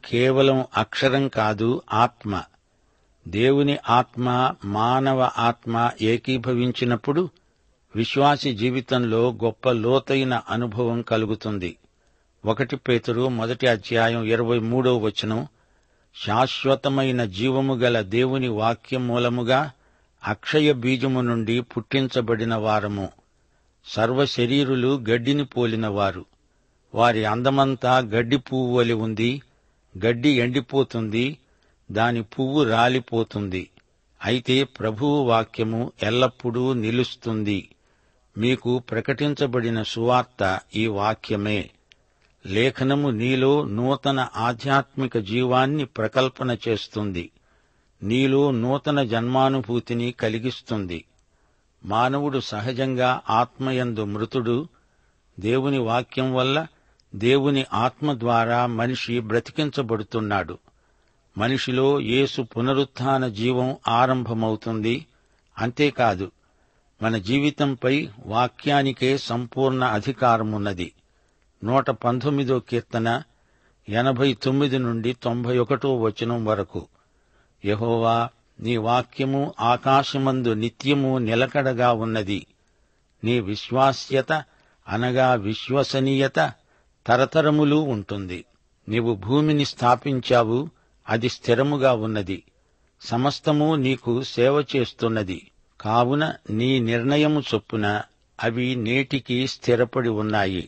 కేవలం అక్షరం కాదు ఆత్మ దేవుని ఆత్మ మానవ ఆత్మ ఏకీభవించినప్పుడు విశ్వాసి జీవితంలో గొప్ప లోతైన అనుభవం కలుగుతుంది ఒకటి పేతురు మొదటి అధ్యాయం ఇరవై మూడో వచనం శాశ్వతమైన జీవము గల దేవుని వాక్యం మూలముగా అక్షయ బీజము నుండి పుట్టించబడిన వారము సర్వ శరీరులు గడ్డిని పోలినవారు వారి అందమంతా గడ్డి పువ్వు వలి ఉంది గడ్డి ఎండిపోతుంది దాని పువ్వు రాలిపోతుంది అయితే ప్రభువు వాక్యము ఎల్లప్పుడూ నిలుస్తుంది మీకు ప్రకటించబడిన సువార్త ఈ వాక్యమే లేఖనము నీలో నూతన ఆధ్యాత్మిక జీవాన్ని ప్రకల్పన చేస్తుంది నీలో నూతన జన్మానుభూతిని కలిగిస్తుంది మానవుడు సహజంగా ఆత్మయందు మృతుడు దేవుని వాక్యం వల్ల దేవుని ఆత్మ ద్వారా మనిషి బ్రతికించబడుతున్నాడు మనిషిలో యేసు పునరుత్థాన జీవం ఆరంభమవుతుంది అంతేకాదు మన జీవితంపై వాక్యానికే సంపూర్ణ అధికారమున్నది నూట పంతొమ్మిదో కీర్తన ఎనభై తొమ్మిది నుండి తొంభై ఒకటో వచనం వరకు యహోవా నీ వాక్యము ఆకాశమందు నిత్యము నిలకడగా ఉన్నది నీ విశ్వాస్యత అనగా విశ్వసనీయత తరతరములు ఉంటుంది నీవు భూమిని స్థాపించావు అది స్థిరముగా ఉన్నది సమస్తము నీకు సేవ చేస్తున్నది కావున నీ నిర్ణయము చొప్పున అవి నేటికి స్థిరపడి ఉన్నాయి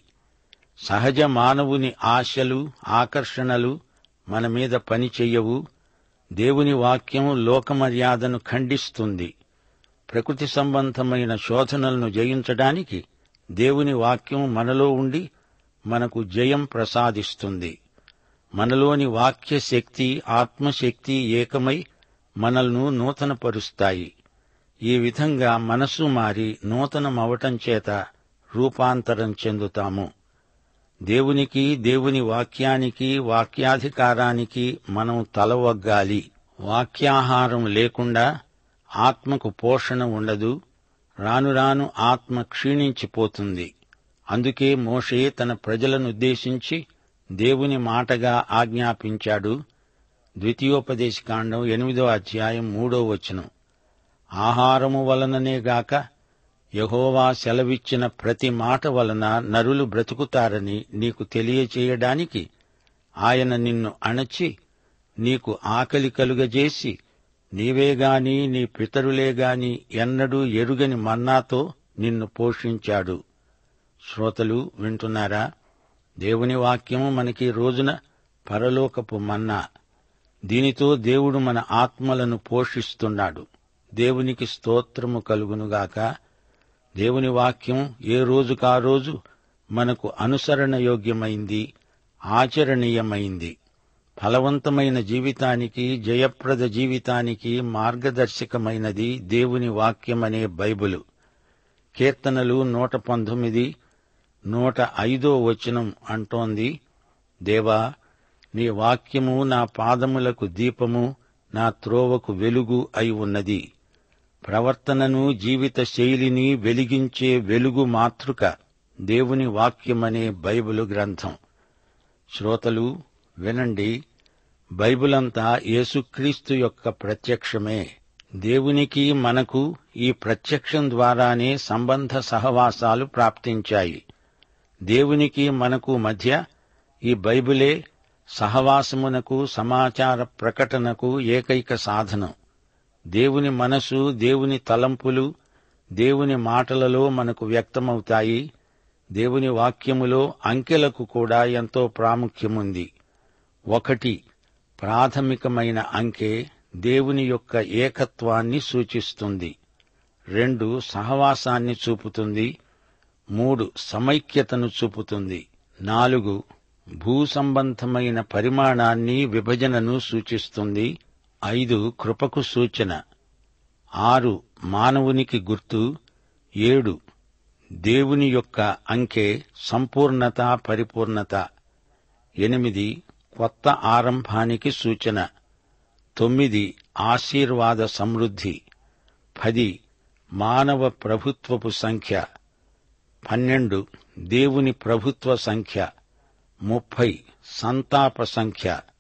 సహజ మానవుని ఆశలు ఆకర్షణలు మన మీద పని చెయ్యవు దేవుని వాక్యం లోకమర్యాదను ఖండిస్తుంది ప్రకృతి సంబంధమైన శోధనలను జయించడానికి దేవుని వాక్యం మనలో ఉండి మనకు జయం ప్రసాదిస్తుంది మనలోని వాక్య శక్తి ఆత్మశక్తి ఏకమై మనల్ని నూతనపరుస్తాయి ఈ విధంగా మనసు మారి నూతనమవటం చేత రూపాంతరం చెందుతాము దేవునికి దేవుని వాక్యానికి వాక్యాధికారానికి మనం తలవగ్గాలి వాక్యాహారం లేకుండా ఆత్మకు పోషణ ఉండదు రాను రాను ఆత్మ క్షీణించిపోతుంది అందుకే మోషే తన ప్రజలనుద్దేశించి దేవుని మాటగా ఆజ్ఞాపించాడు ద్వితీయోపదేశకాండం ఎనిమిదో అధ్యాయం మూడో వచనం ఆహారము వలననేగాక యహోవా సెలవిచ్చిన ప్రతి మాట వలన నరులు బ్రతుకుతారని నీకు తెలియచేయడానికి ఆయన నిన్ను అణచి నీకు ఆకలి కలుగజేసి నీవేగాని నీ పితరులేగాని ఎన్నడూ ఎరుగని మన్నాతో నిన్ను పోషించాడు శ్రోతలు వింటున్నారా దేవుని వాక్యము మనకి రోజున పరలోకపు మన్నా దీనితో దేవుడు మన ఆత్మలను పోషిస్తున్నాడు దేవునికి స్తోత్రము కలుగునుగాక దేవుని వాక్యం ఏ రోజుకా రోజు మనకు అనుసరణ యోగ్యమైంది ఆచరణీయమైంది ఫలవంతమైన జీవితానికి జయప్రద జీవితానికి మార్గదర్శకమైనది దేవుని వాక్యమనే బైబిలు కీర్తనలు నూట పంతొమ్మిది నూట ఐదో వచనం అంటోంది దేవా నీ వాక్యము నా పాదములకు దీపము నా త్రోవకు వెలుగు అయి ఉన్నది ప్రవర్తనను జీవిత శైలిని వెలిగించే వెలుగు మాతృక దేవుని వాక్యమనే బైబిలు గ్రంథం శ్రోతలు వినండి బైబిలంతా యేసుక్రీస్తు యొక్క ప్రత్యక్షమే దేవునికి మనకు ఈ ప్రత్యక్షం ద్వారానే సంబంధ సహవాసాలు ప్రాప్తించాయి దేవునికి మనకు మధ్య ఈ బైబిలే సహవాసమునకు సమాచార ప్రకటనకు ఏకైక సాధనం దేవుని మనసు దేవుని తలంపులు దేవుని మాటలలో మనకు వ్యక్తమవుతాయి దేవుని వాక్యములో అంకెలకు కూడా ఎంతో ప్రాముఖ్యముంది ఒకటి ప్రాథమికమైన అంకె దేవుని యొక్క ఏకత్వాన్ని సూచిస్తుంది రెండు సహవాసాన్ని చూపుతుంది మూడు సమైక్యతను చూపుతుంది నాలుగు భూ సంబంధమైన పరిమాణాన్ని విభజనను సూచిస్తుంది ఐదు కృపకు సూచన ఆరు మానవునికి గుర్తు ఏడు దేవుని యొక్క అంకె సంపూర్ణత పరిపూర్ణత ఎనిమిది కొత్త ఆరంభానికి సూచన తొమ్మిది ఆశీర్వాద సమృద్ధి పది మానవ ప్రభుత్వపు సంఖ్య పన్నెండు దేవుని ప్రభుత్వ సంఖ్య ముప్పై సంతాప సంఖ్య